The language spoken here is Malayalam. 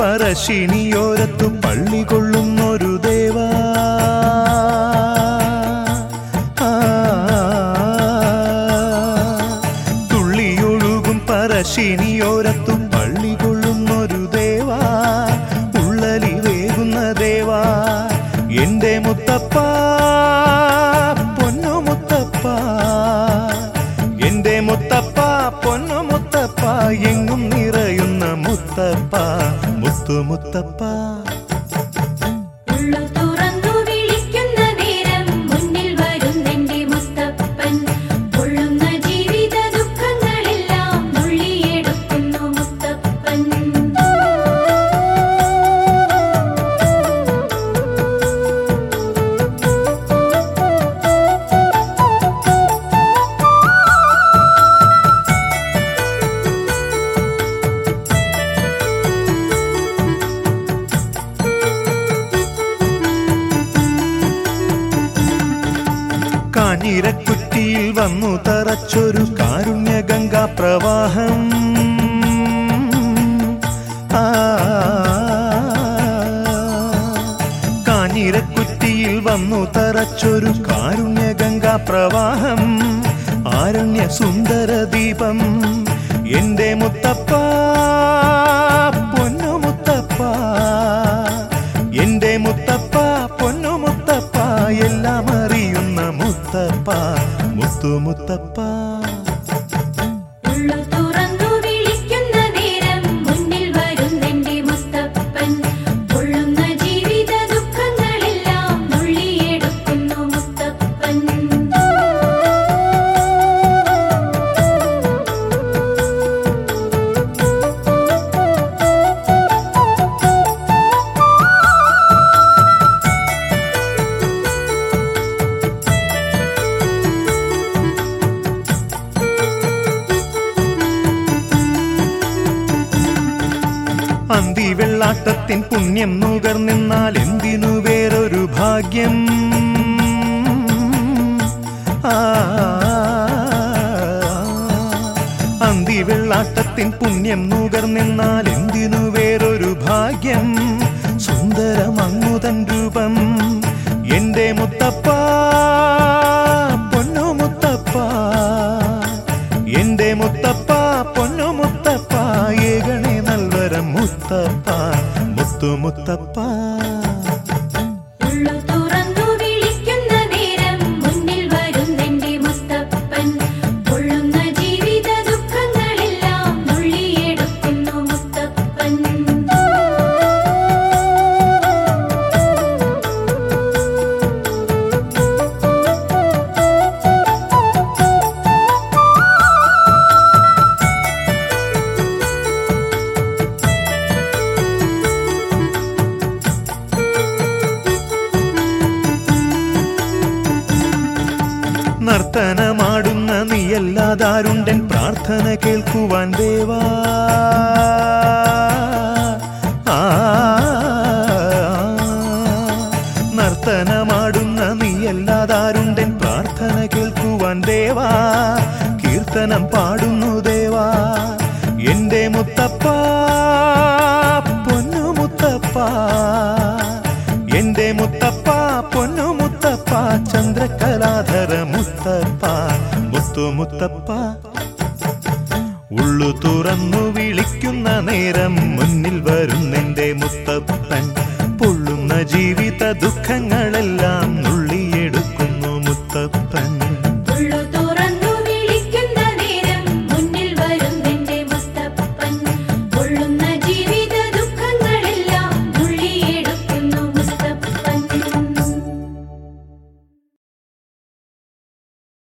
പറശ്ശിനിയോരത്തു പള്ളി കൊള്ളുന്നൊരു ദേവാ ആ, തുള്ളിയൊഴുകും പറശ്ശിനിയോരത്തു പള്ളി കൊള്ളുന്നൊരു ദേവാ ഉള്ളലി വേകുന്ന ദേവാ എന്റെ മുത്തപ്പ പൊന്നു മുത്തപ്പ എന്റെ മുത്തപ്പ പൊന്നു മുത്തപ്പ എങ്ങും നിറയുന്ന മുത്തപ്പ മുത്തു മുത്തപ്പ ഉള്ളു തുറന്നു വിളിക്കുന്ന നേരം മുന്നിൽ വരുന്നെന്റെ മുത്തപ്പൻ പൊള്ളുന്ന ജീവിത ദുഃഖങ്ങളെല്ലാം നുള്ളിയെടുക്കുന്നു മുത്തപ്പൻ കാഞ്ഞിരക്കുറ്റിയിൽ വന്നു തറച്ചൊരു കാരുണ്യഗംഗാ പ്രവാഹം ആ, കാഞ്ഞിരക്കുറ്റിയിൽ വന്നു തറച്ചൊരു കാരുണ്യഗംഗാ പ്രവാഹം ആരണ്യ സുന്ദര ദീപം എന്റെ മുത്തപ്പ പൊന്നു മുത്തപ്പ എന്റെ മുത്തപ്പ പൊന്നു മുത്തപ്പ എല്ലാം അറിയുന്ന മുത്തപ്പ മുത്തു മുത്തപ്പ ഉള്ളു തുറന്നു വിളിക്കുന്ന നേരം മുന്നിൽ വരുന്നെന്റെ മുത്തപ്പൻ പൊള്ളുന്ന ജീവിത ദുഃഖങ്ങളെല്ലാം നുള്ളിയെടുക്കുന്നു മുത്തപ്പൻ അന്തി വെള്ളാട്ടത്തിൻ പുണ്യം നുകർന്നിന്നാൽ എന്തിനു വേറൊരു ഭാഗ്യം ആ, അന്തി വെള്ളാട്ടത്തിൻ പുണ്യം നുകർന്നിന്നാൽ എന്തിനു വേറൊരു ഭാഗ്യം സുന്ദരമങ്ങുതൻ രൂപം എന്റെ മുത്തപ്പ പൊന്നു മുത്തപ്പ എന്റെ മുത്തപ്പ പൊന്നു മുത്തപ്പ ഏകണേ നൽവരം മുത്തപ്പ മുത്തു മുത്തപ്പ ഉള്ളു തുറന്നു വിളിക്കുന്ന നേരം മുന്നിൽ വരുന്നെന്റെ മുത്തപ്പൻ പൊള്ളുന്ന ജീവിത ദുഃഖങ്ങളെല്ലാം നുള്ളിയെടുക്കുന്നു മുത്തപ്പൻ നർത്തനമാടുന്ന നീയല്ലാതാരുണ്ടൻ പ്രാർത്ഥന കേൾക്കുവാൻ ദേവാ ആ, നർത്തനമാടുന്ന നീയല്ലാതാരുണ്ടൻ പ്രാർത്ഥന കേൾക്കുവാൻ ദേവാ കീർത്തനം പാടുന്നു ദേവാ എന്റെ മുത്തപ്പ പൊന്നു മുത്തപ്പ എന്റെ മുത്തപ്പ പൊന്നു മുത്തപ്പ ചന്ദ്രകലാധര മുത്തപ്പ മുത്തു മുത്തപ്പ ഉള്ളു തുറന്നു വിളിക്കുന്ന നേരം മുന്നിൽ വരുന്നെന്റെ മുത്തപ്പൻ പൊള്ളുന്ന ജീവിത ദുഃഖങ്ങളെല്ലാം